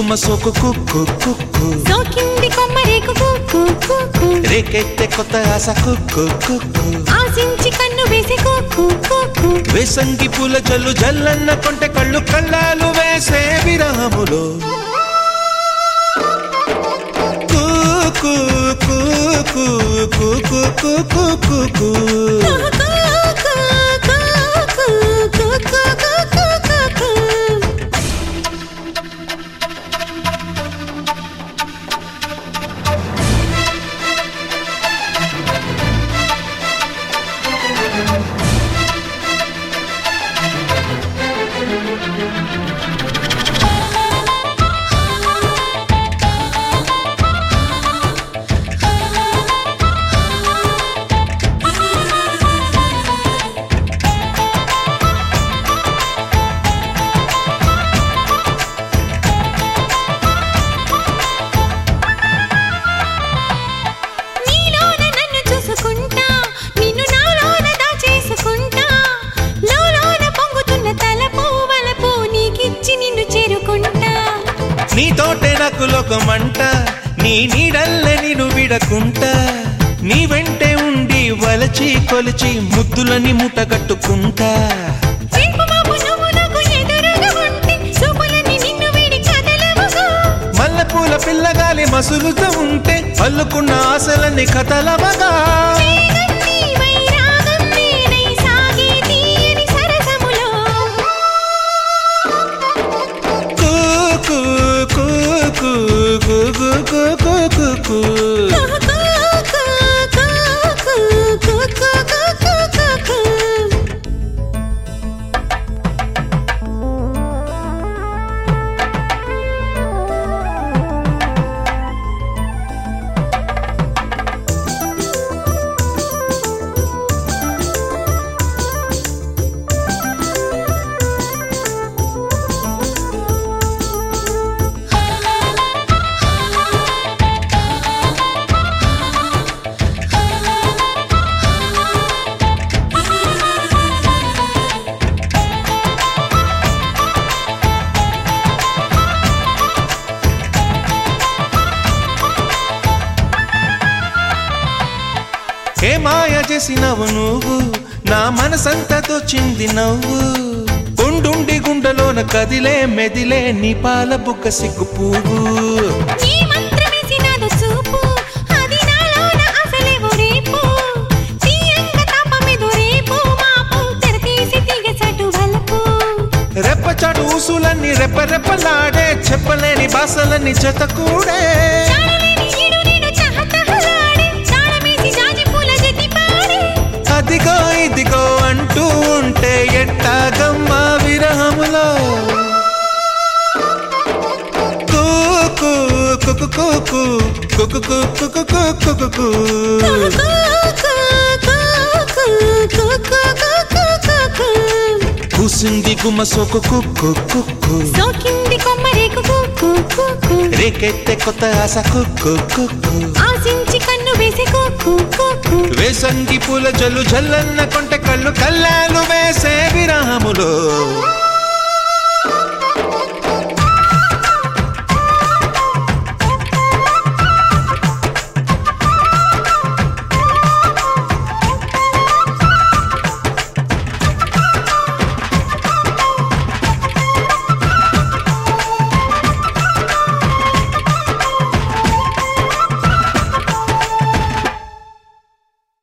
గుమ్మ సోకు కుక్కు కుక్కు సోకింది కొమ్మరేకు కుక్కు కుక్కు రేకెత్తే కొత్త ఆశ కుక్కు కుక్కు ఆశించి కన్ను వేసి కుక్కు కుక్కు వేసంగి పూల జల్లు జల్లన్న కొంటె కళ్ళు కళ్ళాలు వేసే విరాములో కుక్కు కుక్కు కుక్కు కుక్కు కుక్కు నీలోన నన్ను చూసుకుంటా నిన్ను నాలోన దాచేసుకుంటా లోలోన పొంగుతున్న తలపు వలపు నీకిచ్చి నిన్ను చేరుకుంటా నీతోటే నాకు లోకమంట నీ నీడల్లే నేను విడకుంటా నీ వెంటే ఉండి వలచి కొలిచి ముద్దులని మూటగట్టుకుంటా చెంపుమాపు నువ్వు నాకు ఎదురుగా ఉంటే చూపులని నిన్ను వీడి కదలవుగా మల్లెపూల పిల్లగాలి మసులుతూ ఉంటే పల్లుకున్న ఆశలన్నీ కథలవగా వేగంది వైరాగం నేనై సాగే తీయని సరసములో కూ కూ కూ కూ కూ కూ కూ కూ కూ కూ. ఏ మాయ చేసినవు నువ్వు నా మనసంతా దోచింది నవ్వు గుండుండి గుండెలోన కదిలే మెదిలే నీ పాల బుక్క సిగ్గు పువ్వు నీ మంత్రమేసినాదు చూపు అది నాలోన అసలేవో రేపు తీయంగా తాపమేదో రేపు మాపు తెరతీసి తీగసాటు వలపు రెప్పచాటు ఊసులన్నీ రెప్ప రెప్పలాడే చెప్పలేని భాషలన్నీ చెత కూడే చాడలేని ఈడు నేను చహచహలాడే చాడమేసి జాజి పూల జతి పాడే అదిగో ఇదిగో అంటూ ఉంటే ఎట్టాగమ్మ విరహములో కూ కూ కుకు కుకు కుకు కుకు కుకు కుకు కూసింది గుమ్మ సోకు కుక్కు కుక్కు సోకింది కొమ్మరేకు కుక్కు కుక్కు రేకెత్తే కొత్త ఆశ కుక్కు కుక్కు ఆశించి కన్ను వేసి కుక్కు కుక్కు వేసంగి పూల జల్లు జల్లన్న కొంటె కళ్ళు కళ్ళాలు వేసే విరాములో